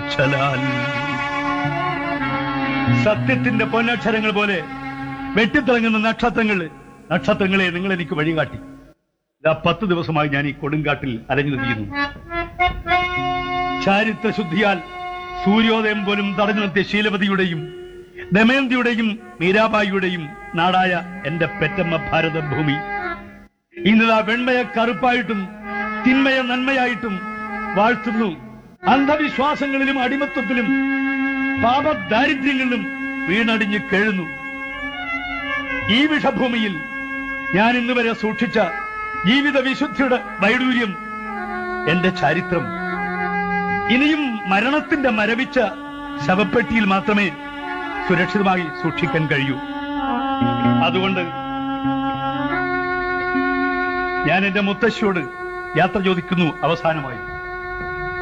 ചലാൽ സത്യത്തിന്റെ പൊന്നക്ഷരങ്ങൾ പോലെ വെട്ടിത്തിളങ്ങുന്ന നക്ഷത്രങ്ങൾ നക്ഷത്രങ്ങളെ നിങ്ങൾ എനിക്ക് വഴികാട്ടി ഇതാ പത്ത് ദിവസമായി ഞാൻ ഈ കൊടുങ്കാട്ടിൽ അലഞ്ഞു തിരിയുന്നു ചാരിത്ര ശുദ്ധിയാൽ സൂര്യോദയം പോലും തടഞ്ഞു നിർത്തിയ ശീലവതിയുടെയും ദമയന്തിയുടെയും മീരാബായിയുടെയും നാടായ എന്റെ പെറ്റമ്മ ഭാരതഭൂമി ഇന്നിതാ വെണ്മയെ കറുപ്പായിട്ടും തിന്മയെ നന്മയായിട്ടും വാഴ്ത്തുന്നു അന്ധവിശ്വാസങ്ങളിലും അടിമത്വത്തിലും പാപദാരിദ്ര്യങ്ങളിലും വീണടിഞ്ഞ് കേഴുന്നു ഈ വിഷഭൂമിയിൽ ഞാൻ ഇന്ന് വരെ സൂക്ഷിച്ച ജീവിത വിശുദ്ധിയുടെ വൈഡൂര്യം എന്റെ ചരിത്രം ഇനിയും മരണത്തിന്റെ മരവിച്ച ശവപ്പെട്ടിയിൽ മാത്രമേ സുരക്ഷിതമായി സൂക്ഷിക്കാൻ കഴിയൂ അതുകൊണ്ട് ഞാൻ എന്റെ മുത്തശ്ശിയോട് യാത്ര ചോദിക്കുന്നു അവസാനമായി